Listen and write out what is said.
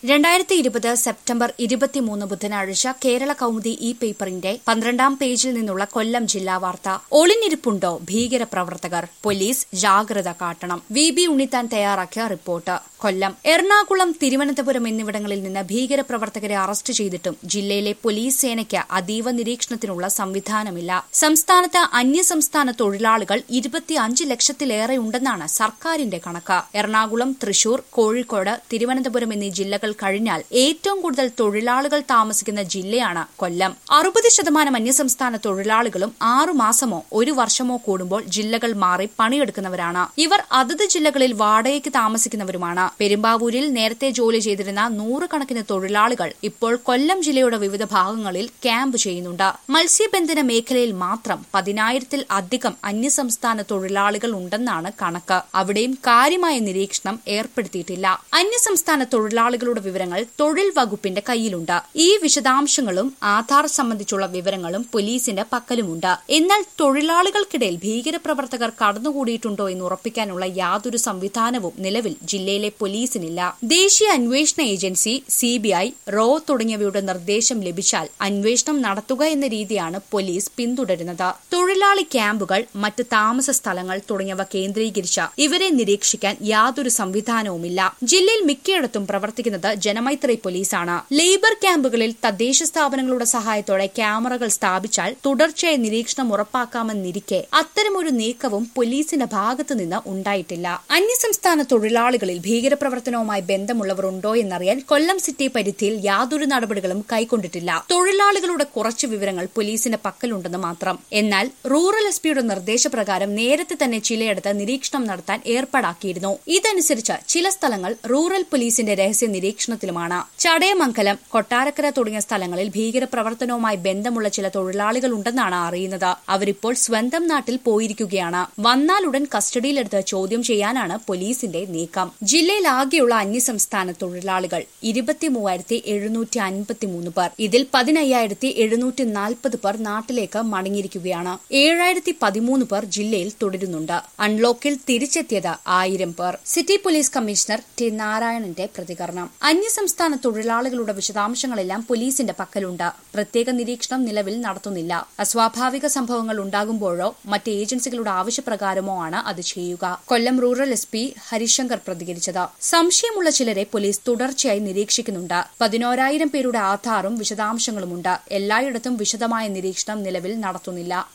രണ്ടായിരത്തി ഇരുപത് സെപ്റ്റംബർ ഇരുപത്തിമൂന്ന് ബുധനാഴ്ച കേരള കൗമുദി ഇ പേപ്പറിന്റെ പന്ത്രണ്ടാം പേജിൽ നിന്നുള്ള കൊല്ലം ജില്ലാ വാർത്ത ഒളിഞ്ഞിരിപ്പുണ്ടോ ഭീകരപ്രവർത്തകർ പോലീസ് ജാഗ്രത കാട്ടണം വി ബി ഉണ്ണിത്താൻ തയ്യാറാക്കിയ റിപ്പോർട്ട് കൊല്ലം എറണാകുളം തിരുവനന്തപുരം എന്നിവിടങ്ങളിൽ നിന്ന് ഭീകരപ്രവർത്തകരെ അറസ്റ്റ് ചെയ്തിട്ടും ജില്ലയിലെ പോലീസ് സേനയ്ക്ക് അതീവ നിരീക്ഷണത്തിനുള്ള സംവിധാനമില്ല സംസ്ഥാനത്ത് അന്യസംസ്ഥാന തൊഴിലാളികൾ ഇരുപത്തിയഞ്ച് ലക്ഷത്തിലേറെ ഉണ്ടെന്നാണ് സർക്കാരിന്റെ കണക്ക് എറണാകുളം തൃശൂർ കോഴിക്കോട് തിരുവനന്തപുരം എന്നീ ജില്ലകൾ കഴിഞ്ഞാൽ ഏറ്റവും കൂടുതൽ തൊഴിലാളികൾ താമസിക്കുന്ന ജില്ലയാണ് കൊല്ലം അറുപത് ശതമാനം അന്യസംസ്ഥാന തൊഴിലാളികളും ആറു മാസമോ ഒരു വർഷമോ കൂടുമ്പോൾ ജില്ലകൾ മാറി പണിയെടുക്കുന്നവരാണ് ഇവർ അതത് ജില്ലകളിൽ വാടകയ്ക്ക് താമസിക്കുന്നവരുമാണ് പെരുമ്പാവൂരിൽ നേരത്തെ ജോലി ചെയ്തിരുന്ന നൂറുകണക്കിന് തൊഴിലാളികൾ ഇപ്പോൾ കൊല്ലം ജില്ലയുടെ വിവിധ ഭാഗങ്ങളിൽ ക്യാമ്പ് ചെയ്യുന്നുണ്ട് മത്സ്യബന്ധന മേഖലയിൽ മാത്രം പതിനായിരത്തിൽ അധികം അന്യസംസ്ഥാന തൊഴിലാളികൾ ഉണ്ടെന്നാണ് കണക്ക് അവിടെയും കാര്യമായ നിരീക്ഷണം ഏർപ്പെടുത്തിയിട്ടില്ല അന്യസംസ്ഥാന തൊഴിലാളികളുടെ വിവരങ്ങൾ തൊഴിൽ വകുപ്പിന്റെ കയ്യിലുണ്ട് ഈ വിശദാംശങ്ങളും ആധാർ സംബന്ധിച്ചുള്ള വിവരങ്ങളും പോലീസിന്റെ പക്കലുമുണ്ട് എന്നാൽ തൊഴിലാളികൾക്കിടയിൽ ഭീകരപ്രവർത്തകർ കടന്നുകൂടിയിട്ടുണ്ടോ എന്ന് ഉറപ്പിക്കാനുള്ള യാതൊരു സംവിധാനവും നിലവിൽ ജില്ലയിലെ പോലീസിനില്ല ദേശീയ അന്വേഷണ ഏജൻസി സിബിഐ റോ തുടങ്ങിയവയുടെ നിർദ്ദേശം ലഭിച്ചാൽ അന്വേഷണം നടത്തുക എന്ന രീതിയാണ് പോലീസ് പിന്തുടരുന്നത് തൊഴിലാളി ക്യാമ്പുകൾ മറ്റ് താമസ സ്ഥലങ്ങൾ തുടങ്ങിയവ കേന്ദ്രീകരിച്ച് ഇവരെ നിരീക്ഷിക്കാൻ യാതൊരു സംവിധാനവുമില്ല ജില്ലയിൽ മിക്കയിടത്തും പ്രവർത്തിക്കുന്നത് ജനമൈത്രി പോലീസാണ് ലേബർ ക്യാമ്പുകളിൽ തദ്ദേശ സ്ഥാപനങ്ങളുടെ സഹായത്തോടെ ക്യാമറകൾ സ്ഥാപിച്ചാൽ തുടർച്ചയായ നിരീക്ഷണം ഉറപ്പാക്കാമെന്നിരിക്കെ അത്തരമൊരു നീക്കവും പോലീസിന്റെ ഭാഗത്തുനിന്ന് ഉണ്ടായിട്ടില്ല അന്യസംസ്ഥാന തൊഴിലാളികളിൽ ഭീകരപ്രവർത്തനവുമായി ബന്ധമുള്ളവർ ഉണ്ടോ എന്നറിയാൻ കൊല്ലം സിറ്റി പരിധിയിൽ യാതൊരു നടപടികളും കൈക്കൊണ്ടിട്ടില്ല തൊഴിലാളികളുടെ കുറച്ച് വിവരങ്ങൾ പോലീസിന്റെ പക്കലുണ്ടെന്ന് മാത്രം എന്നാൽ റൂറൽ എസ് പിയുടെ നിർദ്ദേശപ്രകാരം നേരത്തെ തന്നെ ചിലയിടത്ത് നിരീക്ഷണം നടത്താൻ ഏർപ്പാടാക്കിയിരുന്നു ഇതനുസരിച്ച് ചില സ്ഥലങ്ങൾ റൂറൽ പോലീസിന്റെ രഹസ്യ നിരീക്ഷണത്തിലുമാണ് ചടയമംഗലം കൊട്ടാരക്കര തുടങ്ങിയ സ്ഥലങ്ങളിൽ ഭീകരപ്രവർത്തനവുമായി ബന്ധമുള്ള ചില തൊഴിലാളികൾ ഉണ്ടെന്നാണ് അറിയുന്നത് അവരിപ്പോൾ സ്വന്തം നാട്ടിൽ പോയിരിക്കുകയാണ് വന്നാലുടൻ കസ്റ്റഡിയിലെടുത്ത് ചോദ്യം ചെയ്യാനാണ് പോലീസിന്റെ നീക്കം ജില്ലയിലാകെയുള്ള അന്യസംസ്ഥാന തൊഴിലാളികൾ ഇരുപത്തിമൂവായിരത്തി എഴുന്നൂറ്റി അൻപത്തിമൂന്ന് പേർ ഇതിൽ പതിനയ്യായിരത്തി എഴുന്നൂറ്റി നാൽപ്പത് പേർ നാട്ടിലേക്ക് മടങ്ങിയിരിക്കുകയാണ് ഏഴായിരത്തി പതിമൂന്ന് പേർ ജില്ലയിൽ തുടരുന്നുണ്ട് അൺലോക്കിൽ തിരിച്ചെത്തിയത് ആയിരം പേർ സിറ്റി പോലീസ് കമ്മീഷണർ ടി നാരായണന്റെ പ്രതികരണം അന്യസംസ്ഥാന തൊഴിലാളികളുടെ വിശദാംശങ്ങളെല്ലാം പോലീസിന്റെ പക്കലുണ്ട് പ്രത്യേക നിരീക്ഷണം നിലവിൽ നടത്തുന്നില്ല അസ്വാഭാവിക സംഭവങ്ങൾ ഉണ്ടാകുമ്പോഴോ മറ്റ് ഏജൻസികളുടെ ആവശ്യപ്രകാരമോ ആണ് അത് ചെയ്യുക Kollam rural S P Harishankar പ്രതികരിച്ചത് സംശയമുള്ള ചിലരെ പോലീസ് തുടർച്ചയായി നിരീക്ഷിക്കുന്നുണ്ട് പതിനോരായിരം പേരുടെ ആധാറും വിശദാംശങ്ങളുമുണ്ട് എല്ലായിടത്തും വിശദമായ നിരീക്ഷണം നിലവിൽ നടത്തുന്നില്ല